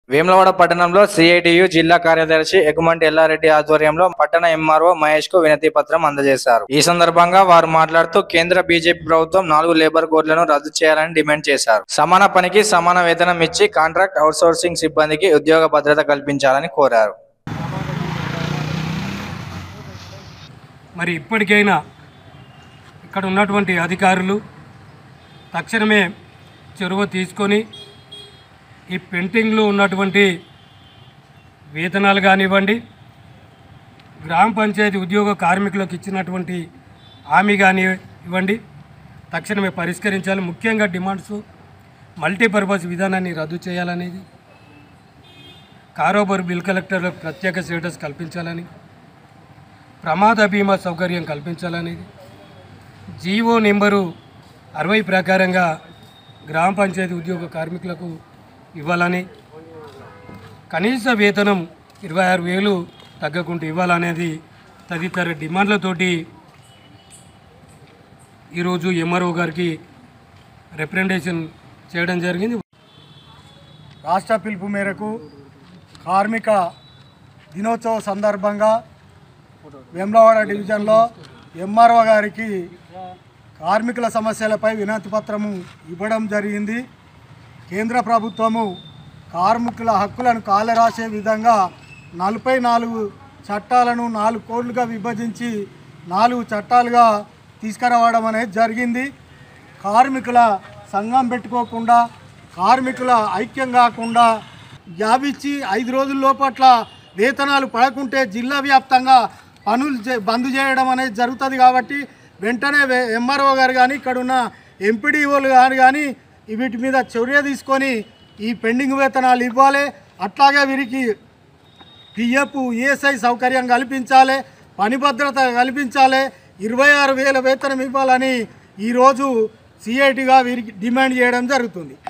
వేములవాడ పట్టణంలో సిఐటియు జిల్లా కార్యదర్శి ఎగుమంటి ఎల్లారెడ్డి ఆధ్వర్యంలో పట్టణ ఎంఆర్ఓ మహేష్ కు వినతి పత్రం అందజేశారు ఈ సందర్భంగా వారు మాట్లాడుతూ కేంద్ర బీజేపీ ప్రభుత్వం నాలుగు లేబర్ కోడ్లను రద్దు చేయాలని డిమాండ్ చేశారు సమాన పనికి సమాన వేతనం ఇచ్చి కాంట్రాక్ట్ అవుట్సోర్సింగ్ సిబ్బందికి ఉద్యోగ భద్రత కల్పించాలని కోరారు మరి ఇప్పటికైనా ఇక్కడ ఉన్నటువంటి అధికారులు తక్షణమే చొరవ తీసుకొని ఈ పెండింగ్లో ఉన్నటువంటి వేతనాలు కానివ్వండి గ్రామ పంచాయతీ ఉద్యోగ కార్మికులకు ఇచ్చినటువంటి హామీ కానీ ఇవ్వండి తక్షణమే పరిష్కరించాలి ముఖ్యంగా డిమాండ్స్ మల్టీపర్పస్ విధానాన్ని రద్దు చేయాలనేది కారోబార్ బిల్ కలెక్టర్లకు ప్రత్యేక స్టేటస్ కల్పించాలని ప్రమాద బీమా సౌకర్యం కల్పించాలనేది జీవో నెంబరు అరవై ప్రకారంగా గ్రామ పంచాయతీ ఉద్యోగ కార్మికులకు ఇవ్వాలని కనీస వేతనం ఇరవై ఆరు వేలు తగ్గకుండా ఇవ్వాలనేది తదితర డిమాండ్లతోటి ఈరోజు ఎంఆర్ఓ గారికి రిప్రజెంటేషన్ చేయడం జరిగింది రాష్ట్ర పిలుపు మేరకు కార్మిక దినోత్సవ సందర్భంగా వేములవాడ డివిజన్లో ఎంఆర్ఓ గారికి కార్మికుల సమస్యలపై వినతి పత్రము ఇవ్వడం జరిగింది కేంద్ర ప్రభుత్వము కార్మికుల హక్కులను కాలరాసే విధంగా నలభై నాలుగు చట్టాలను నాలుగు కోడ్లుగా విభజించి నాలుగు చట్టాలుగా తీసుకురావడం అనేది జరిగింది కార్మికుల సంఘం పెట్టుకోకుండా కార్మికుల ఐక్యం కాకుండా జాబ్ ఇచ్చి ఐదు రోజుల లోపట్ల వేతనాలు పడకుంటే జిల్లా వ్యాప్తంగా పనులు చే- బంద్ చేయడం అనేది జరుగుతుంది కాబట్టి వెంటనే ఎంఆర్ఓ గారు కానీ ఇక్కడ ఉన్న ఎంపీడీఓలు గారు కానీ వీటి మీద చర్య తీసుకొని ఈ పెండింగ్ వేతనాలు ఇవ్వాలి అట్లాగే వీరికి పిఎఫ్ ఈఎస్ఐ సౌకర్యం కల్పించాలి పని భద్రత కల్పించాలి ఇరవై ఆరు వేల వేతనం ఇవ్వాలని ఈరోజు సిఐటిగా వీరికి డిమాండ్ చేయడం జరుగుతుంది